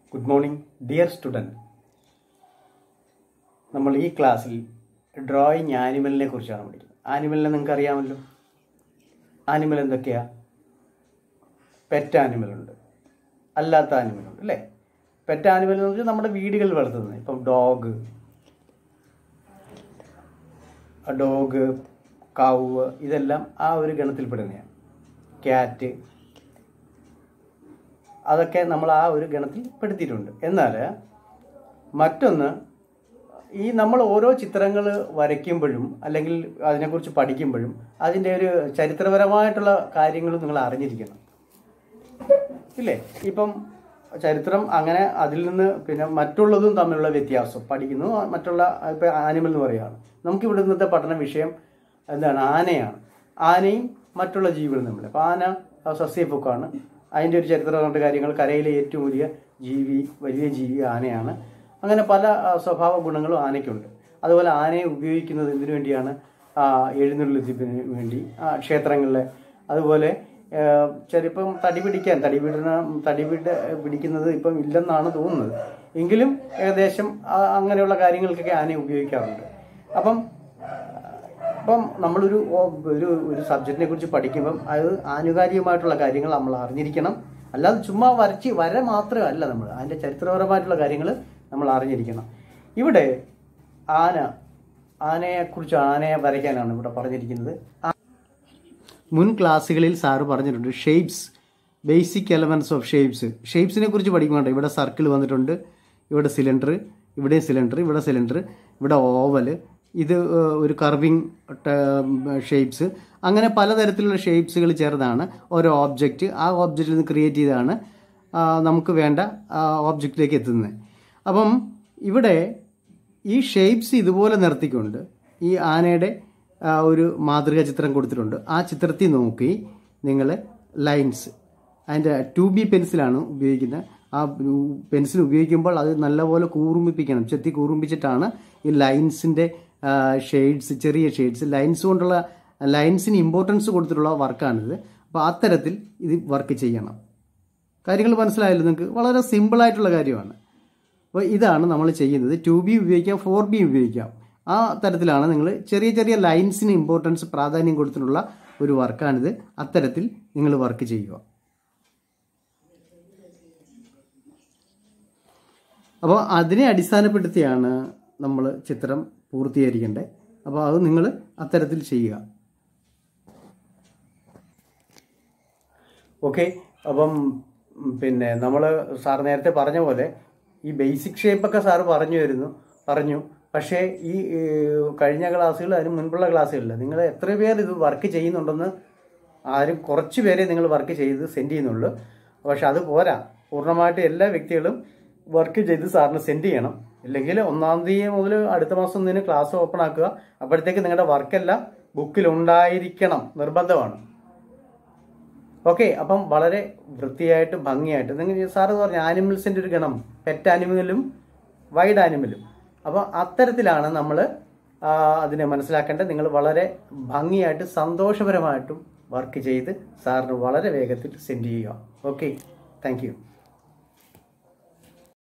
good morning dear student നമ്മൾ ഈ ക്ലാസ്സിൽ ഡ്രോയിങ് ആനിമലിനെ കുറിച്ചാണ് പഠിക്കുന്നത് ആനിമലിനെ നിങ്ങൾക്ക് അറിയാമല്ലോ ആനിമൽ എന്തൊക്കെയാ പെറ്റ് ആനിമലുണ്ട് അല്ലാത്ത ആനിമലുണ്ട് അല്ലേ പെറ്റ് ആനിമൽ എന്ന് വെച്ചാൽ നമ്മുടെ വീടുകളിൽ വളർത്തുന്നത് ഇപ്പം ഡോഗ് ഡോഗ് കവ് ഇതെല്ലാം ആ ഒരു ഗണത്തിൽപ്പെടുന്നതാണ് ക്യാറ്റ് അതൊക്കെ നമ്മൾ ആ ഒരു ഗണത്തിൽ പെടുത്തിയിട്ടുണ്ട് എന്നാൽ മറ്റൊന്ന് ഈ നമ്മൾ ഓരോ ചിത്രങ്ങൾ വരയ്ക്കുമ്പോഴും അല്ലെങ്കിൽ അതിനെക്കുറിച്ച് പഠിക്കുമ്പോഴും അതിൻ്റെ ഒരു ചരിത്രപരമായിട്ടുള്ള കാര്യങ്ങൾ നിങ്ങൾ അറിഞ്ഞിരിക്കണം ഇല്ലേ ഇപ്പം ചരിത്രം അങ്ങനെ അതിൽ നിന്ന് പിന്നെ മറ്റുള്ളതും തമ്മിലുള്ള വ്യത്യാസം പഠിക്കുന്നു മറ്റുള്ള ഇപ്പം ആനിമൽ എന്ന് പറയുകയാണ് നമുക്കിവിടെ ഇന്നത്തെ പഠന വിഷയം എന്താണ് ആനയാണ് ആനയും മറ്റുള്ള ജീവികളും തമ്മിൽ അപ്പോൾ ആന സസ്യപ്പൊക്കാണ് അതിൻ്റെ ഒരു ചരിത്രമായിട്ട് കാര്യങ്ങൾ കരയിലെ ഏറ്റവും വലിയ ജീവി വലിയ ജീവി ആനയാണ് അങ്ങനെ പല ആ, സ്വഭാവ ഗുണങ്ങളും ആനയ്ക്കുണ്ട് അതുപോലെ ആനയെ ഉപയോഗിക്കുന്നത് എന്തിനു വേണ്ടിയാണ് ആ, എഴുന്നള്ളിപ്പിന് വേണ്ടി ആ, ക്ഷേത്രങ്ങളിലെ അതുപോലെ ആ, ചിലപ്പം തടി പിടിക്കാൻ തടി പിടുന്ന തടി പിട പിടിക്കുന്നത് ഇപ്പം ഇല്ലെന്നാണ് തോന്നുന്നത് എങ്കിലും ഏകദേശം ആ, അങ്ങനെയുള്ള കാര്യങ്ങൾക്കൊക്കെ ആനയെ ഉപയോഗിക്കാറുണ്ട് അപ്പം അപ്പം നമ്മളൊരു ഓ- ഒരു ഒരു സബ്ജക്റ്റിനെ കുറിച്ച് പഠിക്കുമ്പം അത് ആനുകാലികമായിട്ടുള്ള കാര്യങ്ങൾ നമ്മൾ അറിഞ്ഞിരിക്കണം അല്ലാതെ ചുമ്മാ വരച്ച് വര മാത്രമല്ല നമ്മൾ അതിൻ്റെ ചരിത്രപരമായിട്ടുള്ള കാര്യങ്ങൾ നമ്മൾ അറിഞ്ഞിരിക്കണം ഇവിടെ ആന ആനയെക്കുറിച്ച് ആനയെ വരയ്ക്കാനാണ് ഇവിടെ പറഞ്ഞിരിക്കുന്നത് ആ- മുൻ ക്ലാസ്സുകളിൽ സാറ് പറഞ്ഞിട്ടുണ്ട് shapes basic elements of shapes ഷേപ്സിനെ കുറിച്ച് പഠിക്കുന്നുണ്ട് ഇവിടെ സർക്കിൾ വന്നിട്ടുണ്ട് ഇവിടെ സിലിണ്ടർ ഇവിടെ സിലിണ്ടർ ഇവിടെ സിലിണ്ടർ ഇവിടെ ഓവൽ ഇത് ഏഹ്, ഒരു കർവിങ് ഷേപ്സ് അങ്ങനെ പലതരത്തിലുള്ള ഷേപ്സുകൾ ചേർന്നാണ് ഓരോ ഓബ്ജക്റ്റ് ആ ഓബ്ജക്റ്റിൽ നിന്ന് ക്രിയേറ്റ് ചെയ്താണ് ആ, നമുക്ക് വേണ്ട ഓബ്ജക്റ്റിലേക്ക് എത്തുന്നത് അപ്പം ഇവിടെ ഈ ഷേപ്സ് ഇതുപോലെ നിർത്തിക്കൊണ്ട് ഈ ആനയുടെ ആ, ഒരു മാതൃകാ ചിത്രം കൊടുത്തിട്ടുണ്ട് ആ ചിത്രത്തിൽ നോക്കി നിങ്ങൾ ലൈൻസ് അതിൻ്റെ ടു ബി പെൻസിലാണ് ഉപയോഗിക്കുന്നത് ആ പെൻസിൽ ഉപയോഗിക്കുമ്പോൾ അത് നല്ലപോലെ കൂർമ്മിപ്പിക്കണം ചെത്തി കൂർമ്മിപ്പിച്ചിട്ടാണ് ഈ ലൈൻസിൻ്റെ ഷെയ്ഡ്സ് ചെറിയ ഷെയ്ഡ്സ് ലൈൻസ് കൊണ്ടുള്ള ലൈൻസിന് ഇമ്പോർട്ടൻസ് കൊടുത്തിട്ടുള്ള വർക്കാണിത് അപ്പോൾ അത്തരത്തിൽ ഇത് വർക്ക് ചെയ്യണം കാര്യങ്ങൾ മനസ്സിലായല്ലോ നിങ്ങൾക്ക് വളരെ സിമ്പിളായിട്ടുള്ള കാര്യമാണ് അപ്പോൾ ഇതാണ് നമ്മൾ ചെയ്യുന്നത് ടു ബി ഉപയോഗിക്കാം ഫോർ ബി ഉപയോഗിക്കാം ആ തരത്തിലാണ് നിങ്ങൾ ചെറിയ ചെറിയ ലൈൻസിന് ഇമ്പോർട്ടൻസ് പ്രാധാന്യം കൊടുത്തിട്ടുള്ള ഒരു വർക്കാണിത് അത്തരത്തിൽ നിങ്ങൾ വർക്ക് ചെയ്യുക അപ്പോൾ അതിനെ അടിസ്ഥാനപ്പെടുത്തിയാണ് നമ്മൾ ചിത്രം പൂർത്തീകരിക്കേണ്ടത് അപ്പോൾ അത് നിങ്ങൾ അത്തരത്തിൽ ചെയ്യുക ഓക്കെ അപ്പം ഉം, പിന്നെ നമ്മൾ സാർ നേരത്തെ പറഞ്ഞ പോലെ ഈ ബേസിക് ഷേപ്പൊക്കെ സാറ് പറഞ്ഞു വരുന്നു പറഞ്ഞു പക്ഷേ ഈ ഏഹ്, കഴിഞ്ഞ ക്ലാസ്സുകൾ അതിന് മുൻപുള്ള ക്ലാസ്സുകളിൽ നിങ്ങൾ എത്ര പേർ ഇത് വർക്ക് ചെയ്യുന്നുണ്ടെന്ന് ആരും കുറച്ച് പേരെ നിങ്ങൾ വർക്ക് ചെയ്ത് സെൻഡ് ചെയ്യുന്നുള്ളൂ പക്ഷെ അത് പോരാ പൂർണ്ണമായിട്ട് എല്ലാ വ്യക്തികളും വർക്ക് ചെയ്ത് സാറിന് സെൻഡ് ചെയ്യണം ഇല്ലെങ്കിൽ ഒന്നാം തീയതി മുതൽ അടുത്ത മാസം ഒന്നിന് ക്ലാസ് ഓപ്പൺ ആക്കുക അപ്പോഴത്തേക്ക് നിങ്ങളുടെ വർക്കെല്ലാം ബുക്കിൽ ഉണ്ടായിരിക്കണം നിർബന്ധമാണ് ഓക്കെ അപ്പം വളരെ വൃത്തിയായിട്ട് ഭംഗിയായിട്ട് നിങ്ങൾ സാറ് പറഞ്ഞ ആനിമൽസിൻ്റെ ഒരു ഗണം പെറ്റ് ആനിമലും വൈഡ് ആനിമലും അപ്പോൾ അത്തരത്തിലാണ് നമ്മൾ അതിനെ മനസ്സിലാക്കേണ്ടത് നിങ്ങൾ വളരെ ഭംഗിയായിട്ട് സന്തോഷപരമായിട്ടും വർക്ക് ചെയ്ത് സാറിന് വളരെ വേഗത്തിൽ സെൻഡ് ചെയ്യുക ഓക്കെ താങ്ക് യു